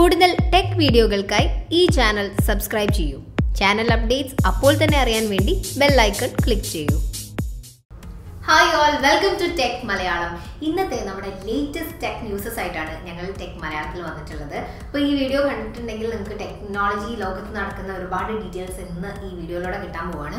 കൂടുതൽ ടെക് വീഡിയോകൾക്കായി ഈ ചാനൽ സബ്സ്ക്രൈബ് ചെയ്യൂ ചാനൽ അപ്ഡേറ്റ്സ് അപ്പോൾ തന്നെ അറിയാൻ വേണ്ടി ബെൽ ഐക്കൺ ക്ലിക്ക് ചെയ്യൂ hi all welcome to tech Malayalam ഇന്നത്തെ നമ്മുടെ ലേറ്റസ്റ്റ് ടെക് ന്യൂസസ് ആയിട്ടാണ് ഞങ്ങൾ ടെക് മലയാളത്തിൽ വന്നിട്ടുള്ളത് അപ്പോൾ ഈ വീഡിയോ കണ്ടിട്ടുണ്ടെങ്കിൽ നിങ്ങൾക്ക് ടെക്നോളജി ലോകത്ത് നടക്കുന്ന ഒരുപാട് ഡീറ്റെയിൽസ് ഇന്ന് ഈ വീഡിയോയിലൂടെ കിട്ടാൻ പോവാണ്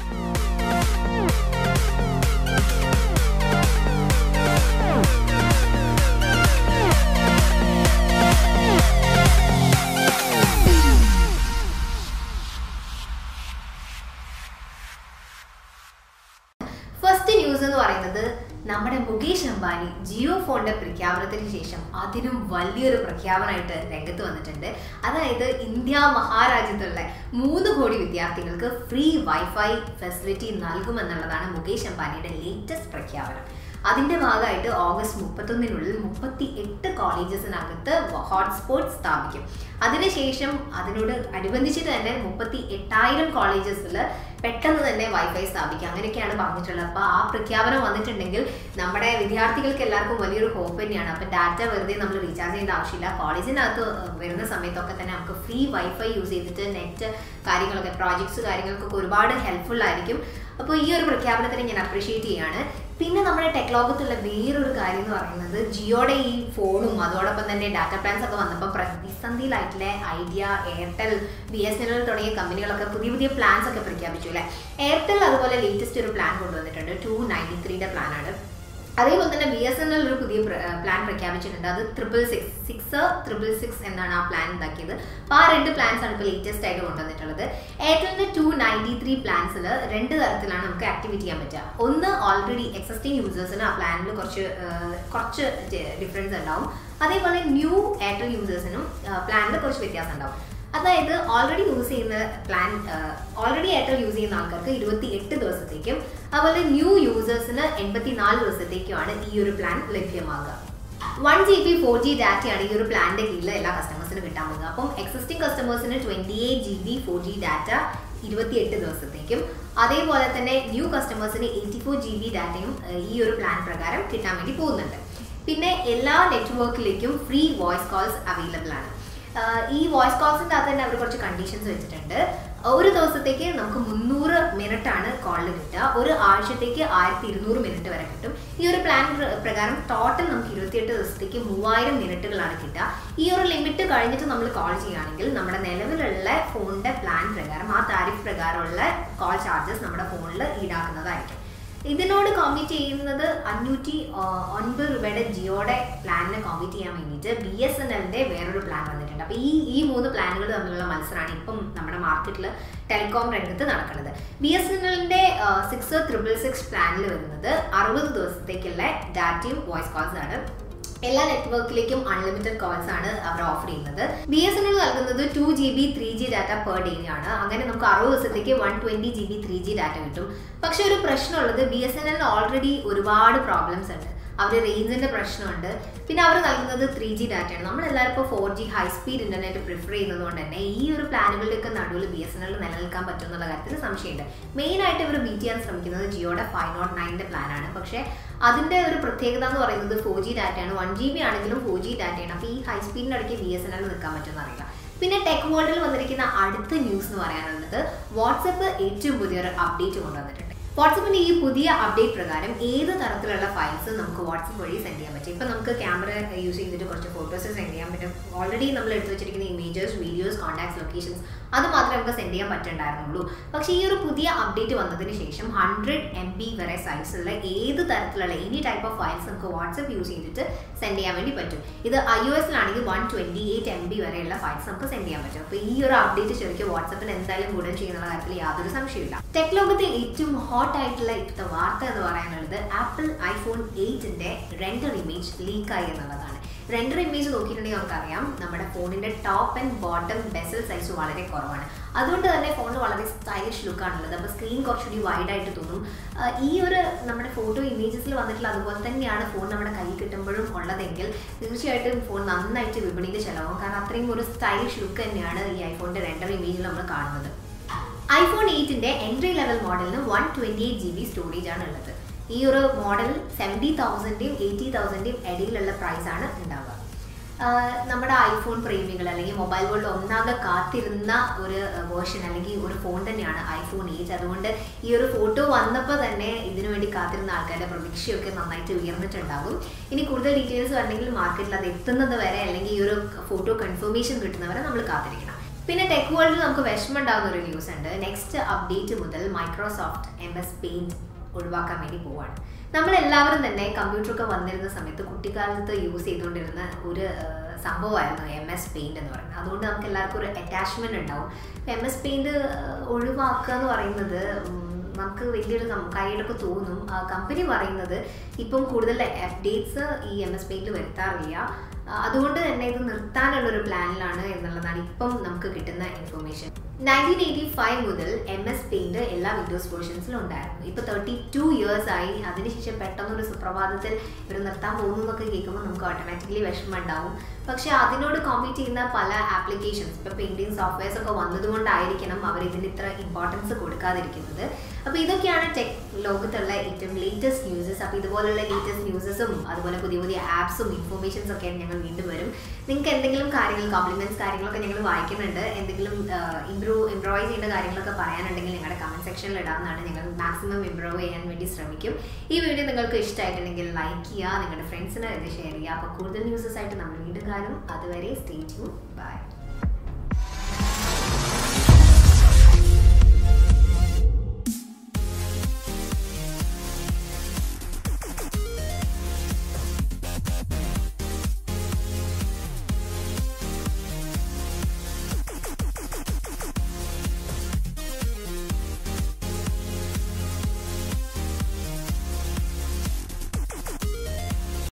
ഫസ്റ്റ് ന്യൂസ് എന്ന് പറയുന്നത് നമ്മുടെ മുകേഷ് അംബാനി ജിയോ ഫോണിന്റെ പ്രഖ്യാപനത്തിന് ശേഷം അതിനും വലിയൊരു പ്രഖ്യാപനമായിട്ട് രംഗത്ത് വന്നിട്ടുണ്ട് അതായത് ഇന്ത്യ മഹാരാജ്യത്തുള്ള മൂന്ന് കോടി വിദ്യാർത്ഥികൾക്ക് ഫ്രീ വൈഫൈ ഫെസിലിറ്റി നൽകുമെന്നുള്ളതാണ് മുകേഷ് അംബാനിയുടെ ലേറ്റസ്റ്റ് പ്രഖ്യാപനം അതിന്റെ ഭാഗമായിട്ട് ഓഗസ്റ്റ് മുപ്പത്തൊന്നിനുള്ളിൽ മുപ്പത്തി എട്ട് കോളേജസിനകത്ത് ഹോട്ട്സ്പോട്ട് സ്ഥാപിക്കും അതിനുശേഷം അതിനോട് അനുബന്ധിച്ചിട്ട് തന്നെ മുപ്പത്തി എട്ടായിരം കോളേജസിൽ പെട്ടെന്ന് തന്നെ വൈഫൈ സ്ഥാപിക്കുക അങ്ങനെയൊക്കെയാണ് പറഞ്ഞിട്ടുള്ളത് അപ്പോൾ ആ പ്രഖ്യാപനം വന്നിട്ടുണ്ടെങ്കിൽ നമ്മുടെ വിദ്യാർത്ഥികൾക്ക് എല്ലാവർക്കും വലിയൊരു ഹോപ്പ് തന്നെയാണ് അപ്പോൾ ഡാറ്റ വെറുതെ നമ്മൾ റീചാർജ് ചെയ്യേണ്ട ആവശ്യമില്ല കോളേജിനകത്ത് വരുന്ന സമയത്തൊക്കെ തന്നെ നമുക്ക് ഫ്രീ വൈഫൈ യൂസ് ചെയ്തിട്ട് നെറ്റ് കാര്യങ്ങളൊക്കെ പ്രോജക്ട്സ് കാര്യങ്ങൾക്കൊക്കെ ഒരുപാട് ഹെൽപ്ഫുൾ ആയിരിക്കും അപ്പോൾ ഈ ഒരു പ്രഖ്യാപനത്തിന് ഞാൻ അപ്രീഷിയേറ്റ് ചെയ്യാണ് പിന്നെ നമ്മുടെ ടെക് ലോകത്തുള്ള വേറൊരു കാര്യം എന്ന് പറയുന്നത് ജിയോയുടെ ഈ ഫോണും അതോടൊപ്പം തന്നെ ഡാറ്റ പ്ലാൻസ് ഒക്കെ വന്നപ്പോൾ പ്രതിസന്ധിയിലായിട്ടുള്ള Idea Airtel B S N L തുടങ്ങിയ കമ്പനികളൊക്കെ പുതിയ പുതിയ പ്ലാൻസ് ഒക്കെ പ്രഖ്യാപിച്ചു അല്ലേ എയർടെൽ അതുപോലെ ലേറ്റസ്റ്റ് ഒരു പ്ലാൻ കൊണ്ടുവന്നിട്ടുണ്ട് ടു നയൻറ്റി ത്രീയുടെ പ്ലാനാണ് അതേപോലെ തന്നെ ബി എസ് എൻ എൽ ഒരു പുതിയ പ്ലാൻ പ്രഖ്യാപിച്ചിട്ടുണ്ട് അത് triple six six triple six എന്നാണ് ആ പ്ലാൻ ഉണ്ടാക്കിയത് അപ്പോൾ ആ രണ്ട് പ്ലാൻസ് ആണ് ഇപ്പോൾ ലേറ്റസ്റ്റ് ആയിട്ട് കൊണ്ടുവന്നിട്ടുള്ളത് എയർടെലിന്റെ ടു നയൻറ്റി ത്രീ പ്ലാൻസിൽ രണ്ട് തരത്തിലാണ് നമുക്ക് ആക്ടിവേറ്റ് ചെയ്യാൻ പറ്റുക ഒന്ന് ഓൾറെഡി എക്സിസ്റ്റിംഗ് യൂസേഴ്സിന് ആ പ്ലാനിൽ കുറച്ച് കുറച്ച് ഡിഫറൻസ് ഉണ്ടാവും അതേപോലെ ന്യൂ എയർടെൽ യൂസേഴ്സിനും പ്ലാനിൽ കുറച്ച് വ്യത്യാസം ഉണ്ടാവും അതായത് ഓൾറെഡി യൂസ് ചെയ്യുന്ന പ്ലാൻ ഓൾറെഡി എയർടെൽ യൂസ് ചെയ്യുന്ന ആൾക്കാർക്ക് ഇരുപത്തി എട്ട് ദിവസത്തേക്കും അതുപോലെ ന്യൂ യൂസേഴ്സിന് എൺപത്തിനാല് ദിവസത്തേക്കുമാണ് ഈ ഒരു പ്ലാൻ ലഭ്യമാകുക one G B four G ഡാറ്റയാണ് ഈ ഒരു പ്ലാനിന്റെ കീഴിൽ എല്ലാ കസ്റ്റമേഴ്സിനും കിട്ടാൻ പോകുക അപ്പം എക്സിസ്റ്റിംഗ് കസ്റ്റമേഴ്സിന് twenty eight G B four G data ഇരുപത്തിയെട്ട് ദിവസത്തേക്കും അതേപോലെ തന്നെ ന്യൂ കസ്റ്റമേഴ്സിന് എയ്റ്റി ഫോർ ജി ബി ഡാറ്റയും ഈ ഒരു പ്ലാൻ പ്രകാരം കിട്ടാൻ വേണ്ടി പോകുന്നുണ്ട് പിന്നെ എല്ലാ നെറ്റ്വർക്കിലേക്കും ഫ്രീ വോയിസ് കോൾസ് അവൈലബിൾ ആണ് ഈ വോയിസ് കോൾസിൻ്റെ അകത്ത് തന്നെ അവർ കുറച്ച് കണ്ടീഷൻസ് വെച്ചിട്ടുണ്ട് ഒരു ദിവസത്തേക്ക് നമുക്ക് മുന്നൂറ് മിനിറ്റ് ആണ് കോളിൽ കിട്ടുക ഒരു ആഴ്ചത്തേക്ക് ആയിരത്തി ഇരുന്നൂറ് മിനിറ്റ് വരെ കിട്ടും ഈ ഒരു പ്ലാൻ പ്രകാരം ടോട്ടൽ നമുക്ക് ഇരുപത്തിയെട്ട് ദിവസത്തേക്ക് മൂവായിരം മിനിറ്റുകളാണ് കിട്ടുക ഈ ഒരു ലിമിറ്റ് കഴിഞ്ഞിട്ട് നമ്മൾ കോൾ ചെയ്യുകയാണെങ്കിൽ നമ്മുടെ നിലവിലുള്ള ഫോണിന്റെ പ്ലാൻ പ്രകാരം ആ താരിഫ് പ്രകാരമുള്ള കോൾ ചാർജസ് നമ്മുടെ ഫോണിൽ ഈടാക്കുന്നതായിരിക്കും ഇതിനോട് കോമ്പീറ്റ് ചെയ്യുന്നത് അഞ്ഞൂറ്റി ഒൻപത് രൂപയുടെ ജിയോയുടെ പ്ലാനിനെ കോമ്പീറ്റ് ചെയ്യാൻ വേണ്ടിയിട്ട് ബി എസ് എൻ എല്ലിന്റെ വേറൊരു പ്ലാൻ വന്നിട്ടുണ്ട് അപ്പോൾ ഈ ഈ മൂന്ന് പ്ലാനുകൾ തമ്മിലുള്ള മത്സരമാണ് ഇപ്പം നമ്മുടെ മാർക്കറ്റിൽ ടെലികോം രംഗത്ത് നടക്കുന്നത് ബി എസ് എൻ എല്ലിന്റെ സിക്സ് ത്രിപിൾ സിക്സ് പ്ലാനിൽ വരുന്നത് അറുപത് ദിവസത്തേക്കുള്ള ഡാറ്റയും വോയിസ് കോൾസ് ആണ് എല്ലാ നെറ്റ്വർക്കിലേക്കും അൺലിമിറ്റഡ് കോൾസ് ആണ് അവർ ഓഫർ ചെയ്യുന്നത് ബി എസ് എൻ എൽ നൽകുന്നത് two G B three G data per day ആണ് അങ്ങനെ നമുക്ക് അറുപത് ദിവസത്തേക്ക് one twenty G B three G data കിട്ടും പക്ഷെ ഒരു പ്രശ്നമുള്ളത് ബി എസ് എൻ എല്ലിന് ഓൾറെഡി ഒരുപാട് പ്രോബ്ലംസ് ഉണ്ട് അവർ റേഞ്ചിന്റെ പ്രശ്നമുണ്ട് പിന്നെ അവർ നൽകുന്നത് ത്രീ ജി ഡാറ്റയാണ് നമ്മൾ എല്ലാവരും ഇപ്പോൾ four G high speed internet prefer ചെയ്യുന്നത് കൊണ്ട് തന്നെ ഈ ഒരു പ്ലാനുകളുടെയൊക്കെ നടുവിൽ ബി എസ് എൻ എൽ നിലനിൽക്കാൻ പറ്റും എന്നുള്ള കാര്യത്തിൽ സംശയമുണ്ട് മെയിൻ ആയിട്ട് ഇവർ ബീറ്റ് ചെയ്യാൻ ശ്രമിക്കുന്നത് ജിയോയുടെ ഫൈവ് നോട്ട് നയൻ്റെ പ്ലാനാണ് പക്ഷേ അതിന്റെ ഒരു പ്രത്യേകത എന്ന് പറയുന്നത് ഫോർ ജി ഡാറ്റയാണ് വൺ ജി ബി ആണെങ്കിലും ഫോർ ജി ഡാറ്റയാണ് അപ്പോൾ ഈ ഹൈ സ്പീഡിൻ്റെ ഇടയ്ക്ക് ബി എസ് എൻ എൽ നിൽക്കാൻ പറ്റുമെന്ന് അറിയില്ല പിന്നെ ടെക് വേൾഡിൽ വന്നിരിക്കുന്ന അടുത്ത ന്യൂസ് എന്ന് പറയാനുള്ളത് വാട്സപ്പ് ഏറ്റവും പുതിയൊരു അപ്ഡേറ്റ് കൊണ്ടുവന്നിട്ടുണ്ട് വാട്സപ്പിന്റെ ഈ പുതിയ അപ്ഡേറ്റ് പ്രകാരം ഏത് തരത്തിലുള്ള ഫയൽസ് നമുക്ക് വാട്സപ്പ് വഴി സെൻഡ് ചെയ്യാൻ പറ്റും ഇപ്പൊ നമുക്ക് ക്യാമറ യൂസ് ചെയ്തിട്ട് കുറച്ച് ഫോട്ടോസ് സെൻഡ് ചെയ്യാൻ പറ്റും ഓൾറെഡി നമ്മൾ എടുത്തു വെച്ചിരിക്കുന്ന ഇമേജസ് വീഡിയോസ് കോൺടാക്ട്സ് ലൊക്കേഷൻസ് അത് മാത്രമേ നമുക്ക് സെൻഡ് ചെയ്യാൻ പറ്റുണ്ടായിരുന്നുള്ളൂ പക്ഷേ ഈ ഒരു പുതിയ അപ്ഡേറ്റ് വന്നതിന് ശേഷം ഹൺഡ്രഡ് എം ബി വരെ സൈസുള്ള ഏത് തരത്തിലുള്ള എനി ടൈപ്പ് ഓഫ് ഫയൽസ് നമുക്ക് വാട്സപ്പ് യൂസ് ചെയ്തിട്ട് സെൻഡ് ചെയ്യാൻ വേണ്ടി പറ്റും ഇത് ഐ ഒ എസിലാണെങ്കിൽ one twenty eight M B വരെയുള്ള ഫയൽസ് നമുക്ക് സെൻഡ് ചെയ്യാൻ പറ്റും അപ്പോൾ ഈ ഒരു അപ്ഡേറ്റ് ശരിക്കും വാട്സപ്പിന് എന്തായാലും ഗുണം ചെയ്യുന്ന കാര്യത്തിൽ യാതൊരു സംശയമില്ല ടെക് ലോകത്തെ ഏറ്റവും ഹോട്ട് ആയിട്ടുള്ള ഇപ്പോഴത്തെ വാർത്ത എന്ന് പറയാനുള്ളത് ആപ്പിൾ ഐഫോൺ എയ്റ്റിന്റെ റെൻഡർ ഇമേജ് ലീക്കായി എന്നുള്ളതാണ് റെൻഡർ ഇമേജ് നോക്കിയിട്ടുണ്ടെങ്കിൽ നമുക്കറിയാം നമ്മുടെ ഫോണിന്റെ top and bottom bezel size വളരെ കുറവാണ് അതുകൊണ്ട് തന്നെ ഫോണിന് വളരെ സ്റ്റൈലിഷ് ലുക്കാണുള്ളത് അപ്പോൾ സ്ക്രീൻ കുറച്ചുകൂടി വൈഡ് ആയിട്ട് തോന്നും ഈ ഒരു നമ്മുടെ ഫോട്ടോ ഇമേജസിൽ വന്നിട്ടുള്ള അതുപോലെ തന്നെയാണ് ഫോൺ നമ്മുടെ കയ്യിൽ കിട്ടുമ്പോഴും ഉള്ളതെങ്കിൽ തീർച്ചയായിട്ടും ഫോൺ നന്നായിട്ട് വിപണിയിൽ ചിലവാകും കാരണം അത്രയും ഒരു സ്റ്റൈലിഷ് ലുക്ക് തന്നെയാണ് ഈ ഐഫോണിന്റെ റെൻഡർ ഇമേജിൽ നമ്മൾ കാണുന്നത് ഐഫോൺ എയ്റ്റിന്റെ എൻട്രി ലെവൽ മോഡലിന് one twenty eight G B storage ആണ് ഉള്ളത് ഈ ഒരു മോഡൽ സെവൻറ്റി തൗസൻഡിയും എയ്റ്റി തൗസൻഡിയും ഇടയിലുള്ള പ്രൈസ് ആണ് ഉണ്ടാവുക ആഹ് നമ്മുടെ ഐഫോൺ പ്രേമികൾ അല്ലെങ്കിൽ മൊബൈൽ വേൾഡ് ഒന്നാകെ കാത്തിരുന്ന ഒരു വേർഷൻ അല്ലെങ്കിൽ ഒരു ഫോൺ തന്നെയാണ് ഐഫോൺ ഏജ് അതുകൊണ്ട് ഈ ഒരു ഫോട്ടോ വന്നപ്പോൾ തന്നെ ഇതിനു വേണ്ടി കാത്തിരുന്ന ആൾക്കാരുടെ പ്രതീക്ഷയൊക്കെ നന്നായിട്ട് ഉയർന്നിട്ടുണ്ടാകും ഇനി കൂടുതൽ ഡീറ്റെയിൽസ് വരണമെങ്കിൽ മാർക്കറ്റിൽ അത് എത്തുന്നത് വരെ അല്ലെങ്കിൽ ഈ ഒരു ഫോട്ടോ കൺഫർമേഷൻ കിട്ടുന്നവരെ നമ്മൾ കാത്തിരിക്കണം പിന്നെ ടെക് വേൾഡിൽ നമുക്ക് വിഷമം ഉണ്ടാകുന്ന ഒരു ന്യൂസ് ഉണ്ട് നെക്സ്റ്റ് അപ്ഡേറ്റ് മുതൽ മൈക്രോസോഫ്റ്റ് എം എസ് പെയിന്റ് ഒഴിവാക്കാൻ വേണ്ടി പോവാണ് നമ്മളെല്ലാവരും തന്നെ കമ്പ്യൂട്ടറൊക്കെ വന്നിരുന്ന സമയത്ത് കുട്ടിക്കാലത്ത് യൂസ് ചെയ്തുകൊണ്ടിരുന്ന ഒരു ആ, സംഭവമായിരുന്നു എം എസ് പെയിന്റ് എന്ന് പറയുന്നത് അതുകൊണ്ട് നമുക്ക് എല്ലാവർക്കും ഒരു അറ്റാച്ച്മെന്റ് ഉണ്ടാവും എം എസ് പെയിന്റ് ഒഴിവാക്കുക എന്ന് പറയുന്നത് ഉം, നമുക്ക് വലിയൊരു കം- കാര്യമായിട്ടൊക്കെ തോന്നും ആ കമ്പനി പറയുന്നത് ഇപ്പം കൂടുതൽ അപ്ഡേറ്റ്സ് ഈ എം എസ് പെയിന്റിൽ വരുത്താറില്ല ആ, അതുകൊണ്ട് തന്നെ ഇത് നിർത്താനുള്ള ഒരു പ്ലാനിലാണ് എന്നുള്ളതാണ് ഇപ്പം നമുക്ക് കിട്ടുന്ന ഇൻഫർമേഷൻ നയൻറ്റീൻ എയ്റ്റി ഫൈവ് മുതൽ എം എസ് പെയിന്റ് എല്ലാ വിൻഡോസ് വേർഷൻസിലും ഉണ്ടായിരുന്നു ഇപ്പൊ തേർട്ടി ടു ഇയേഴ്സ് ആയി അതിനുശേഷം പെട്ടെന്ന് ഒരു സുപ്രഭാതത്തിൽ ഇവർ നിർത്താൻ പോകുന്നു എന്നൊക്കെ കേൾക്കുമ്പോൾ നമുക്ക് ഓട്ടോമാറ്റിക്കലി വിഷമം ഉണ്ടാവും പക്ഷെ അതിനോട് കോമ്പീറ്റ് ചെയ്യുന്ന പല ആപ്ലിക്കേഷൻസ് ഇപ്പൊ പെയിന്റിങ് സോഫ്റ്റ്വെയർസ് ഒക്കെ വന്നതുകൊണ്ടായിരിക്കണം അവർ ഇതിന് ഇത്ര ഇമ്പോർട്ടൻസ് കൊടുക്കാതിരിക്കുന്നത് അപ്പോൾ ഇതൊക്കെയാണ് ടെക് ലോകത്തുള്ള ഏറ്റവും ലേറ്റസ്റ്റ് ന്യൂസസ് അപ്പോൾ ഇതുപോലുള്ള ലേറ്റസ്റ്റ് ന്യൂസസും അതുപോലെ പുതിയ പുതിയ ആപ്സും ഇൻഫർമേഷൻസ് ഒക്കെ ഞങ്ങൾ വീണ്ടും വരും നിങ്ങൾക്ക് എന്തെങ്കിലും കാര്യങ്ങൾ കോംപ്ലിമെന്റ്സ് കാര്യങ്ങളൊക്കെ ഞങ്ങൾ വായിക്കുന്നുണ്ട് എന്തെങ്കിലും ഇംപ്രൂവ് ഇംപ്രൂവൈസ് ചെയ്യേണ്ട കാര്യങ്ങളൊക്കെ പറയാനുണ്ടെങ്കിൽ ഞങ്ങളുടെ കമന്റ് സെക്ഷനിൽ ഇടാവുന്നതാണ് ഞങ്ങൾ മാക്സിമം ഇംപ്രൂവ് ചെയ്യാൻ വേണ്ടി ശ്രമിക്കും ഈ വീഡിയോ നിങ്ങൾക്ക് ഇഷ്ടമായിട്ടുണ്ടെങ്കിൽ ലൈക്ക് ചെയ്യുക നിങ്ങളുടെ ഫ്രണ്ട്സിന് ഇത് ഷെയർ ചെയ്യുക അപ്പോൾ കൂടുതൽ ന്യൂസസ് ആയിട്ട് നമ്മൾ വീണ്ടും കാണും അതുവരെ സ്റ്റേ ട്യൂൺ ബൈ